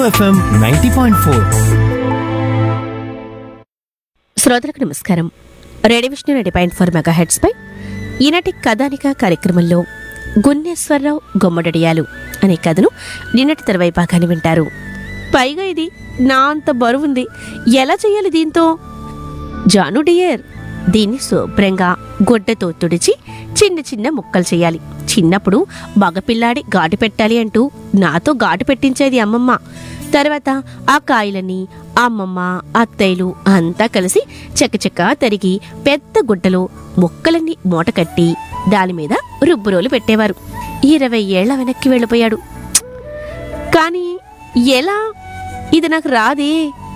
FM ninety point four శ్రోతలకు నమస్కారం radio Vishnu ninety point four megahertz పై ఈనాటి కథానిక కార్యక్రమంలో గున్నేశ్వరరావు గొమ్మడడియాలు అనే కథను నిన్నటి తర్వాయి భాగాన్ని వింటారు పైగా ఇది నా అంత బరువుంది ఎలా చేయాలి దీంతో జాను డియర్ దీన్ని శుభ్రంగా గొడ్డతో తుడిచి చిన్న చిన్న ముక్కలు చేయాలి చిన్నప్పుడు మగపిల్లాడి ఘాటు పెట్టాలి అంటూ నాతో ఘాటు పెట్టించేది అమ్మమ్మ తర్వాత ఆ కాయలని అమ్మమ్మ అత్తయ్యలు అంతా కలిసి చకచకా తరిగి పెద్ద గుడ్డలో ముక్కలన్నీ మూట కట్టి దాని మీద రుబ్బురోలు పెట్టేవారు ఇరవై ఏళ్ల వెనక్కి వెళ్ళిపోయాడు కానీ ఎలా ఇది నాకు రాదే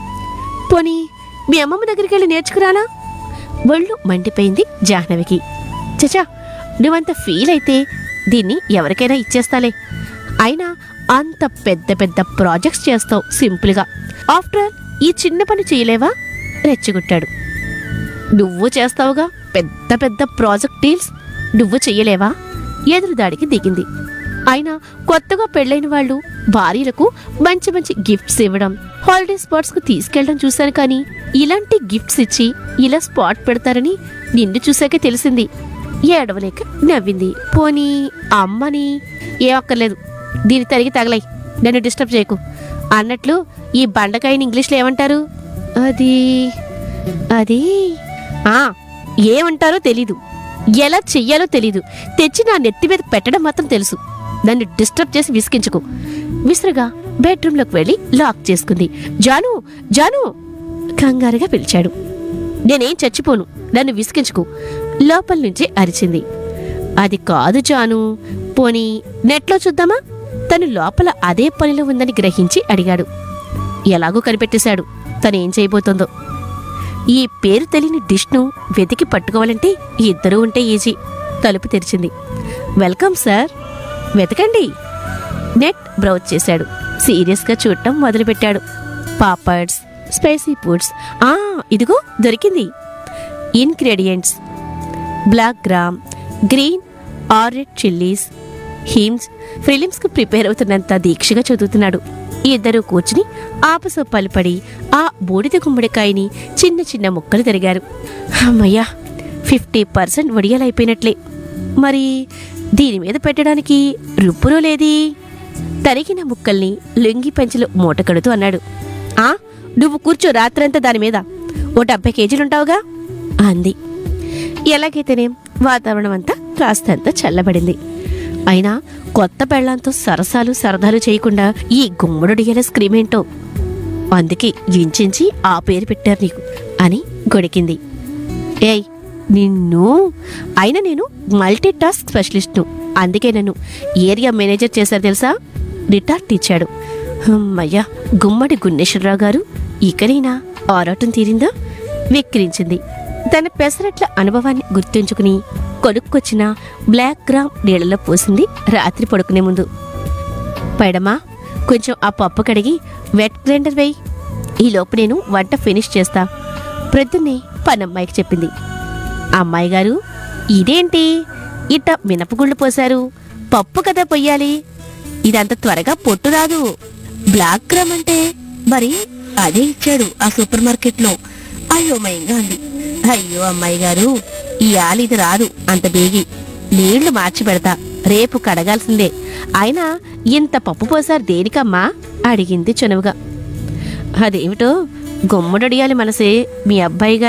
పోనీ మీ అమ్మమ్మ దగ్గరికి వెళ్ళి నేర్చుకురానా ఒళ్ళు మండిపోయింది జాహ్నవికి చచా నువ్వంత ఫీల్ అయితే దీన్ని ఎవరికైనా ఇచ్చేస్తాలే అయినా అంత పెద్ద పెద్ద ప్రాజెక్ట్స్ చేస్తావు సింపుల్గా ఆఫ్టర్ ఆల్ ఈ చిన్న పని చేయలేవా రెచ్చగొట్టాడు నువ్వు చేస్తావుగా పెద్ద పెద్ద ప్రాజెక్ట్ డీల్స్ నువ్వు చెయ్యలేవా ఎదురుదాడికి దిగింది అయినా కొత్తగా పెళ్ళైన వాళ్ళు భార్యలకు మంచి మంచి గిఫ్ట్స్ ఇవ్వడం హాలిడే స్పాట్స్ కు తీసుకెళ్ళడం చూశాను కానీ ఇలాంటి గిఫ్ట్స్ ఇచ్చి ఇలా స్పాట్ పెడతారని నిన్ను చూశాకే తెలిసింది ఏడవలేక నవ్వింది పోనీ అమ్మని ఏ ఒక్కర్లేదు దీని తరిగి తగలై నన్ను డిస్టర్బ్ చేయకు అన్నట్లు ఈ బండకాయని ఇంగ్లీష్లో ఏమంటారు అది అది ఆ ఏమంటారో తెలీదు ఎలా చెయ్యాలో తెలీదు తెచ్చి నా నెత్తి మీద పెట్టడం మాత్రం తెలుసు నన్ను డిస్టర్బ్ చేసి విసిగించుకో విసురుగా బెడ్రూమ్లోకి వెళ్ళి లాక్ చేసుకుంది జాను జాను కంగారుగా పిలిచాడు నేనేం చచ్చిపోను నన్ను విసిగించుకో లోపల నుంచి అరిచింది అది కాదు జాను పోనీ నెట్లో చూద్దామా తను లోపల అదే పనిలో ఉందని గ్రహించి అడిగాడు ఎలాగో కనిపెట్టేశాడు తనేం చేయబోతోందో ఈ పేరు తెలియని డిష్ను వెతికి పట్టుకోవాలంటే ఇద్దరూ ఉంటే ఈజీ తలుపు తెరిచింది వెల్కమ్ సార్ వెతకండి నెట్ బ్రౌజ్ చేశాడు సీరియస్గా చూడటం మొదలుపెట్టాడు పాపడ్స్ స్పైసీ ఫుడ్స్ ఆ ఇదిగో దొరికింది ingredients black gram green or red chillies హిమ్స్ ఫిలిమ్స్కు ప్రిపేర్ అవుతున్నంత దీక్షగా చదువుతున్నాడు ఇద్దరు కూర్చుని ఆపసో పలుపడి ఆ బూడిద గుమ్మడికాయని చిన్న చిన్న ముక్కలు తిరిగారు అమ్మయ్యా ఫిఫ్టీ పర్సెంట్ వడియాలైపోయినట్లే మరి దీని మీద పెట్టడానికి రుబ్బురో లేది తరిగిన ముక్కల్ని లుంగి పంచెలు మూట కడుతూ అన్నాడు ఆ నువ్వు కూర్చో రాత్రంతా దాని మీద ఓ డెబ్బై కేజీలుంటావుగా అంది ఎలాగైతేనేం వాతావరణం అంతా కాస్తంత చల్లబడింది అయినా కొత్త పెళ్లంతో సరసాలు సరదాలు చేయకుండా ఈ గుమ్మడు డిగల స్క్రీమ్ ఏంటో అందుకే ఇంచించి ఆ పేరు పెట్టారు నీకు అని గొడికింది ఏయ్ నిన్ను అయినా నేను మల్టీ టాస్క్ స్పెషలిస్ట్ను అందుకే నన్ను ఏరియా మేనేజర్ చేశారు తెలుసా రిటార్ట్ ఇచ్చాడు అమ్మయ్యా గుమ్మడి గున్నేశ్వరరావు గారు ఇకనైనా ఆరాటం తీరిందా వెక్కిరించింది తన పెసరట్ల అనుభవాన్ని గుర్తుంచుకుని కొనుక్కొచ్చిన బ్లాక్ గ్రామ్ నీళ్ళలో పోసింది రాత్రి పడుకునే ముందు పైడమా కొంచెం ఆ పప్పు కడిగి వెట్ గ్రైండర్ వేయి ఈ లోపు నేను వంట ఫినిష్ చేస్తా ప్రొద్దున్నే పనమ్మాయికి చెప్పింది అమ్మాయి గారు ఇదేంటి ఇట్ట మినపగుళ్ళు పోశారు పప్పు కదా పొయ్యాలి ఇదంత త్వరగా పొట్టు రాదు బ్లాక్ గ్రామ్ అంటే మరి అదే ఇచ్చాడు ఆ సూపర్ మార్కెట్లో అయోమయంగా అంది అయ్యో అమ్మాయి గారు ఈ ఆలు ఇది రాదు అంత బేగి నీళ్లు మార్చి పెడతా రేపు కడగాల్సిందే అయినా ఇంత పప్పు పోసారు దేనికమ్మా అడిగింది చనువుగా అదేమిటో గుమ్మడడియాలి మనసే మీ అబ్బాయి గారి